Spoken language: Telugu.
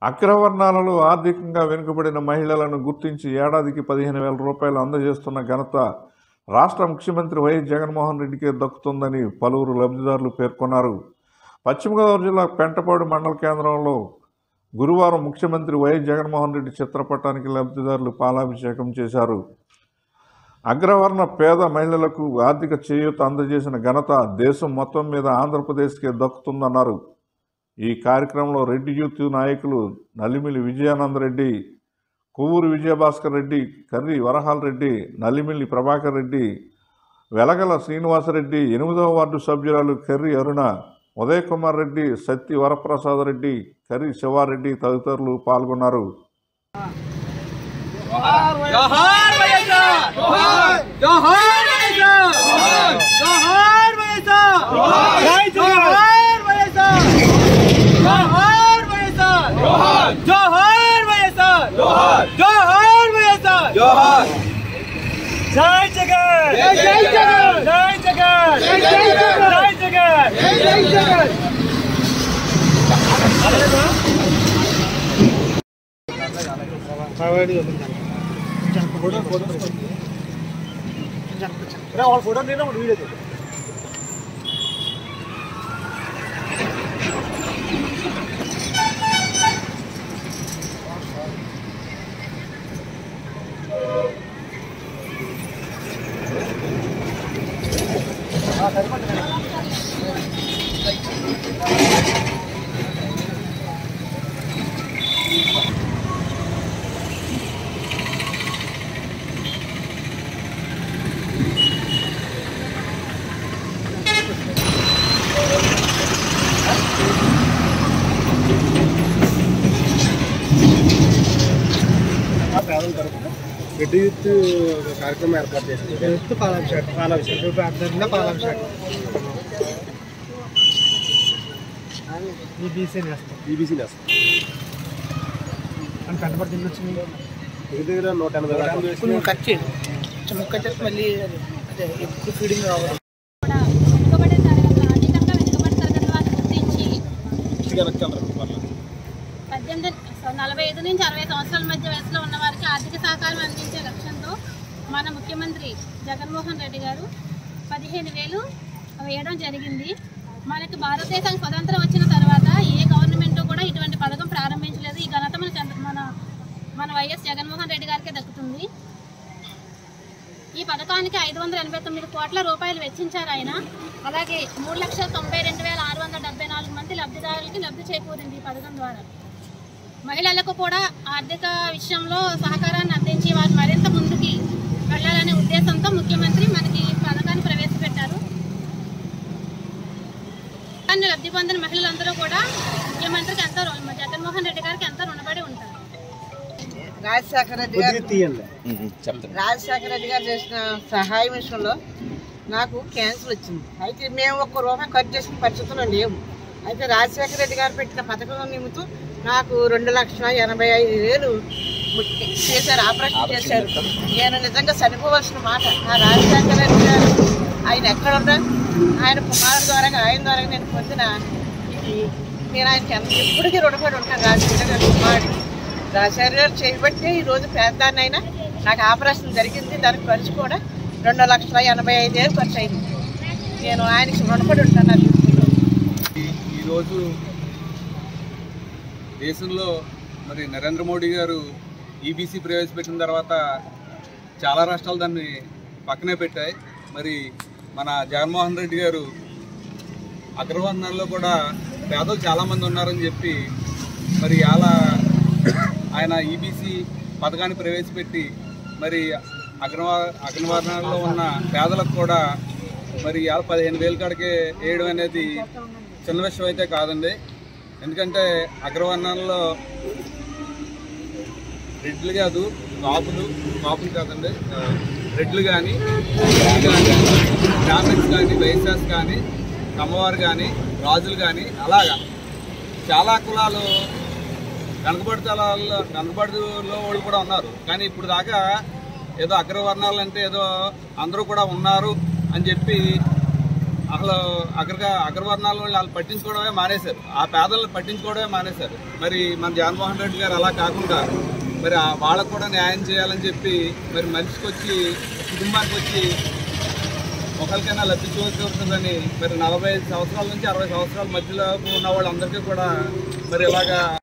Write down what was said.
అగ్రవర్ణాలలో ఆర్థికంగా వెనుకబడిన మహిళలను గుర్తించి ఏడాదికి పదిహేను వేల రూపాయలు అందజేస్తున్న ఘనత రాష్ట్ర ముఖ్యమంత్రి వైఎస్ జగన్మోహన్ రెడ్డికే దక్కుతుందని పలువురు లబ్ధిదారులు పేర్కొన్నారు పశ్చిమ గోదావరి జిల్లా పెంటపాడు మండల కేంద్రంలో గురువారం ముఖ్యమంత్రి వైఎస్ జగన్మోహన్ రెడ్డి చిత్రపటానికి లబ్ధిదారులు పాలాభిషేకం చేశారు అగ్రవర్ణ పేద మహిళలకు ఆర్థిక చేయూత అందజేసిన ఘనత దేశం మొత్తం మీద ఆంధ్రప్రదేశ్కే దక్కుతుందన్నారు ఈ కార్యక్రమంలో రెడ్డి యూత్ నాయకులు నల్లిమిలి విజయానందరెడ్డి కొవ్వూరు విజయభాస్కర్ రెడ్డి కర్రి వరహాల్ రెడ్డి నల్లిమిల్లి ప్రభాకర్ రెడ్డి వెలగల శ్రీనివాసరెడ్డి ఎనిమిదవ వార్డు సభ్యురాలు కర్రి అరుణ ఉదయ్ కుమార్ రెడ్డి సత్తి వరప్రసాద్ రెడ్డి కర్రి శివారెడ్డి తదితరులు పాల్గొన్నారు జోహార్ వైఎస్ఆర్ జోహార్ వైఎస్ఆర్ జోహార్ వైఎస్ఆర్ జై జోహార్ వైఎస్ఆర్ జోహార్ వైఎస్ఆర్ జోహార్ వైఎస్ఆర్ జోహార్ వైఎస్ఆర్ జోహార్ జై జగన్ జై జగన్ జై జగన్ జై జగన్ జై జగన్ జై జగన్ ఫోటో తీయడం వీడియో తీయడం పేదల తరఫున రెడ్డి యూత్ కార్యక్రమం ఏర్పాటు చేసింది యూత్ పాలాభిషేకం పాలాభిషేకం రేపు అర్థంగా పాలాభిషేకం ఈబీసీ నేస్తాం ఈబీసీ నేస్తాం అని కంటపడి తిని వచ్చింది దగ్గర దగ్గర నూట ఎనభై రకాలు కొంచెం కట్ చేయండి కొంచెం ముక్క చేసి మళ్ళీ అదే ఎక్కువ ఫీడింగ్ రావాలి కూడా వెనుకబడే తరగతులు ఆర్థికంగా వెనుకబడే తరగతి వారిని గుర్తించి పద్దెనిమిది నలభై ఐదు నుంచి అరవై సంవత్సరాల మధ్య వయసులో ఉన్న వారికి ఆర్థిక సహకారం అందించే లక్ష్యంతో మన ముఖ్యమంత్రి జగన్మోహన్ రెడ్డి గారు పదిహేను వేలు వేయడం జరిగింది మనకి భారతదేశం స్వతంత్రం వచ్చిన తర్వాత ఏ గవర్నమెంట్ కూడా ఇటువంటి పథకం ప్రారంభించలేదు ఈ ఘనత మన చంద్ర మన మన వైఎస్ జగన్మోహన్ రెడ్డి గారికే దక్కుతుంది ఈ పథకానికి ఐదు వందల ఎనభై తొమ్మిది కోట్ల రూపాయలు వెచ్చించారు ఆయన అలాగే మూడు లక్షల తొంభై రెండు వేల ఆరు వందల డెబ్బై నాలుగు మంది లబ్ధిదారులకి లబ్ధి చేకూరింది ఈ పథకం ద్వారా మహిళలకు కూడా ఆర్థిక విషయంలో సహకారాన్ని అందించి వారు మరింత ముందుకి వెళ్ళాలనే ఉద్దేశంతో ముఖ్యమంత్రి మనకి ఈ పథకాన్ని ప్రవేశపెట్టారు దాన్ని లబ్ధి పొందిన మహిళలందరూ కూడా ముఖ్యమంత్రికి ఎంతో రు- జగన్మోహన్ రెడ్డి గారికి ఎంతో రుణపడి ఉంటారు రాజశేఖర రెడ్డి గారు తీయండి రాజశేఖర రెడ్డి గారు చేసిన సహాయం విషయంలో నాకు క్యాన్సర్ వచ్చింది అయితే మేము ఒక్క రూపాయి ఖర్చు చేసిన పరిస్థితుల్లో లేవు అయితే రాజశేఖర రెడ్డి గారు పెట్టిన పథకం నిమిత్తం నాకు రెండు లక్షల ఎనభై ఐదు వేలు ముట్టి- చేశారు ఆపరేషన్ చేశారు నేను నిజంగా చనిపోవలసిన మాట ఆ రాజశేఖర రెడ్డి గారు ఆయన ఎక్కడ ఉన్నా ఆయన కుమారుడు ద్వారా ఆయన ద్వారా నేను పొందిన ఇది నేను ఆయనకి ఎంత ఎప్పటికీ రుణపడి ఉంటాను రాజశేఖర గారి కుమారుడు రాజశేఖర గారు చేయబట్టే ఈరోజు పేదాన్నైనా నాకు ఆపరేషన్ జరిగింది దానికి ఖర్చు కూడా రెండు లక్షల ఎనభై ఐదు వేలు ఖర్చు అయింది నేను ఆయనకి రుణపడి ఉంటాను అది ఈరోజు దేశంలో మరి నరేంద్ర మోడీ గారు ఈబీసీ ప్రవేశపెట్టిన తర్వాత చాలా రాష్ట్రాలు దాన్ని పక్కనే పెట్టాయి మరి మన జగన్మోహన్ రెడ్డి గారు అగ్రవర్ణాల్లో కూడా పేదలు చాలామంది ఉన్నారని చెప్పి మరి అలా ఆయన ఈబీసీ పథకాన్ని ప్రవేశపెట్టి మరి అగ్రవా అగ్రవర్ణాల్లో ఉన్న పేదలకు కూడా మరి ఇవాళ పదిహేను వేల కాడికే వేయడం అనేది చిన్న విషయం అయితే కాదండి ఎందుకంటే అగ్రవర్ణాల్లో రెడ్లు కాదు కాపులు కాపులు కాదండి ఆ, రెడ్లు కానీ కానీ బ్రాహ్మణ్స్ కానీ వైశ్యాస్ కానీ కమ్మవారు కానీ రాజులు కానీ అలాగా చాలా కులాలు వెనకబడి తలాల్లో వెనకబడిలో వాళ్ళు కూడా ఉన్నారు కానీ ఇప్పుడు దాకా ఏదో అగ్రవర్ణాలు అంటే ఏదో అందరూ కూడా ఉన్నారు అని చెప్పి అసలు అగ్ర అగ్రవర్ణాల వాళ్ళు వాళ్ళు పట్టించుకోవడమే మానేశారు ఆ పేదలను పట్టించుకోవడమే మానేశారు మరి మన జగన్మోహన్ రెడ్డి గారు అలా కాకుండా మరి ఆ వాళ్ళకు కూడా న్యాయం చేయాలని చెప్పి మరి మనిషికి వచ్చి కుటుంబానికి వచ్చి ఒకరికైనా లబ్ధి చూస్తుందని మరి నలభై ఐదు సంవత్సరాల నుంచి అరవై సంవత్సరాల మధ్యలో ఉన్న వాళ్ళందరికీ కూడా మరి ఇలాగా